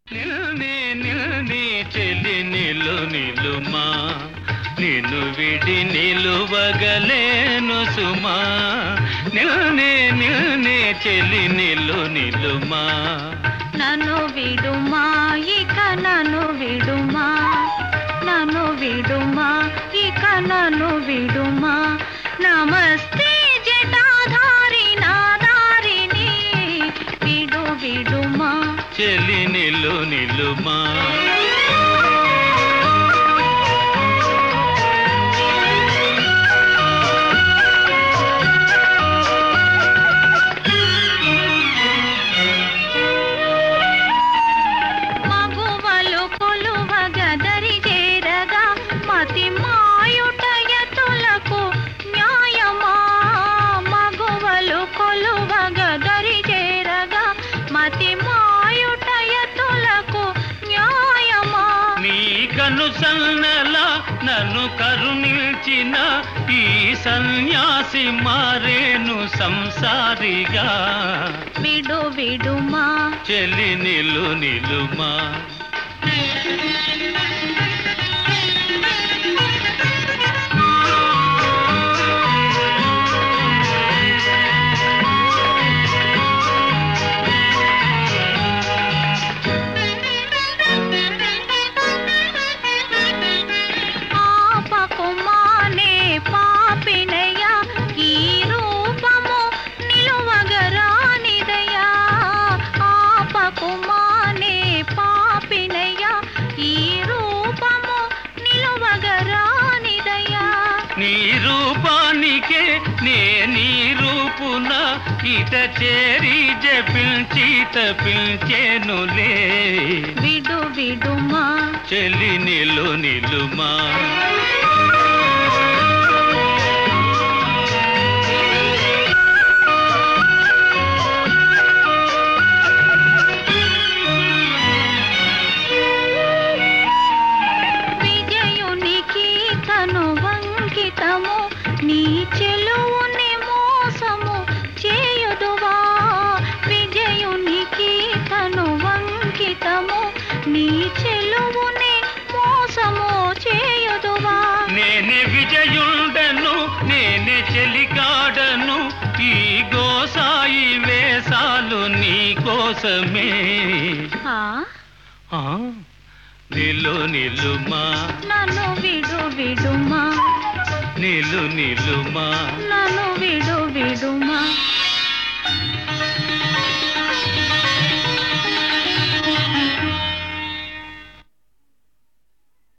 నిల్ని నిల్ని చెలి నిలు నిలుమా నిన్ను విడి నిలువగలేను సుమా నిల్ని నిల్ని చెలి నిలు నిలుమా నన్ను విడుమా ఇక నన్ను విడుమా నన్ను విడుమా ఇక నన్ను విడుమా నమస్తే జటాధారి నాదారిని విడు విడుమా చెలి నిలు నిలుమా మగువలు కొలువగ దరి చేరగా మతి మాయుటయతులకు న్యాయమా మగువలు కొలువగ దరి చేరగా మతి మాయుటయతులకు న్యాయమా నీ కను సన్నల నన్ను కరుణించిన ఈ సన్యాసి మారేను సంసారిగా విడు విడుమా చెలి నిలు నిలుమా ఆపకుమానే పాపినయ ఈ రూపము నిలువగరానిదయా ఆపకుమానే పాపినయ ఈ రూపము నిలువగరానిదయా నీ రూపానికే నే నీ రూపున ఇట చేరి జపించి తపించేనులే విడు విడుమా చెలి నిలు నిలుమా విజయునికి తను వంకితము నీ చెలువుని మోసము చేయుదువా విజయునికి తను వంకితము నీ చెలువుని మోసము చేయుదువా నేనే విజయుండను నేనే చెలికాడను ఈ గోసాయి వేసాలు నీ కోసమే ఆ, ఆ, నిలు నిలుమా నన్ను విడు విడుమా నిలు నిలుమా నన్ను విడు విడుమా